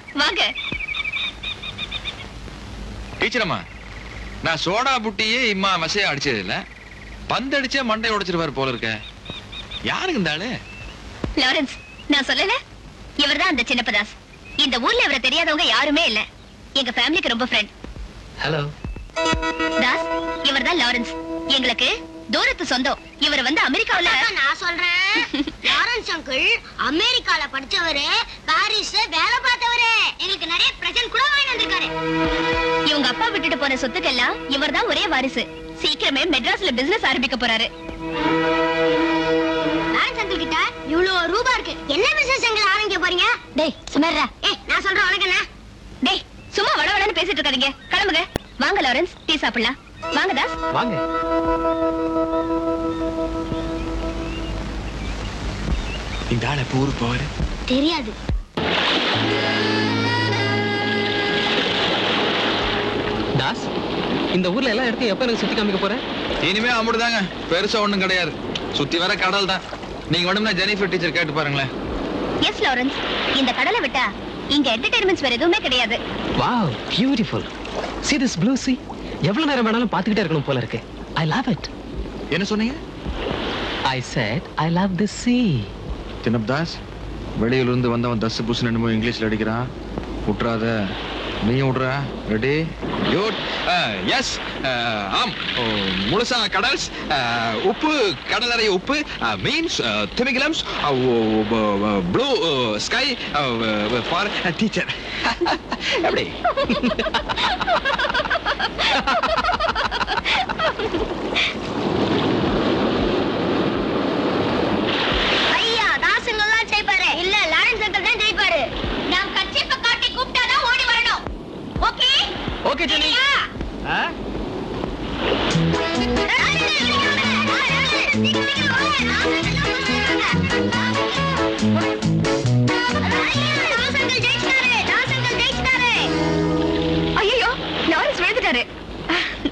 வாங்க டீச்சர் அம்மா நான் சோடா புட்டியே இம்மா மசைய அடிச்சது இல்ல பந்து அடிச்சே மண்டை உடைச்சிருவாரு போல இருக்க யாருங்க இந்த ஆளு லாரன்ஸ் நான் சொல்லல இவர்தான் அந்த சின்னப்பதாஸ் இந்த ஊர்ல இவரை தெரியாதவங்க யாருமே இல்ல எங்க ஃபேமிலிக்கு ரொம்ப ஃப்ரெண்ட் ஹலோ தாஸ் இவர்தான் லாரன்ஸ் எங்களுக்கு தூரத்து சொந்தம் இவர் வந்து அமெரிக்காவுல நான் சொல்றேன் லாரன்ஸ் அங்கிள் அமெரிக்கால படிச்சவரு பாரிஸ்ல வேலை பார்த்தவரு எங்களுக்கு நிறைய பிரசன்ட் கூட வாங்கி வந்திருக்காரு இவங்க அப்பா விட்டுட்டு போன சொத்துக்கெல்லாம் இவர்தான் ஒரே வாரிசு சீக்கிரமே மெட்ராஸ்ல பிசினஸ் ஆரம்பிக்க போறாரு லாரன்ஸ் அங்கிள் கிட்ட இவ்வளவு ரூபா இருக்கு என்ன பிசினஸ் எங்களை ஆரம்பிக்க போறீங்க டேய் சுமர்ரா ஏய் நான் சொல்றேன் உனக்கு என்ன டேய் சும்மா வளவளன்னு பேசிட்டு இருக்காதீங்க கிளம்புங்க வாங்க லாரன்ஸ் டீ சாப்பிடலாம் வாங்க தாஸ் வாங்க இந்த ஆளை எப்ப ஊருக்கு போவாரு தெரியாது தாஸ் இந்த ஊர்ல எல்லா இடத்தையும் எப்ப எனக்கு சுத்தி காமிக்க போறேன் இனிமே அமுடுதாங்க பெருசா ஒண்ணும் கிடையாது சுத்தி வர கடல் தான் நீங்க வேணும்னா ஜெனிஃபர் டீச்சர் கேட்டு பாருங்களேன் எஸ் லாரன்ஸ் இந்த கடலை விட்டா இங்க என்டர்டைன்மெண்ட்ஸ் வேற எதுவுமே கிடையாது wow beautiful see this blue sea எவ்வளவு நேரம் வேணாலும் பார்த்துக்கிட்டே இருக்கணும் போல இருக்கு ஐ லவ் இட் என்ன சொன்னீங்க I said I love this sea சின்னப்தாஸ் வெளியில இருந்து வந்தவன் தஸ் புஸ் என்னமோ இங்கிலீஷ்ல அடிக்கிறான் விட்றாத நீயும் விட்றா ரெடி யூட் எஸ் ஆம் ஓ, முழுசா கடல்ஸ் அஹ், உப்பு கடல் நிறைய உப்பு மீன்ஸ் திமிகிலம்ஸ் ப்ளூ ஸ்கை ஃபார் டீச்சர் எப்படி ஐயா தாசுங்க எல்லாம் ஜெயிப்பாரு இல்ல லாரன்ஸ் அங்கிள் தான் ஜெயிப்பாரு நான் கச்சிப்ப காட்டி கூப்பிட்டாதான் ஓடி வரணும் ஓகே ஓகே ஜெனி ஆ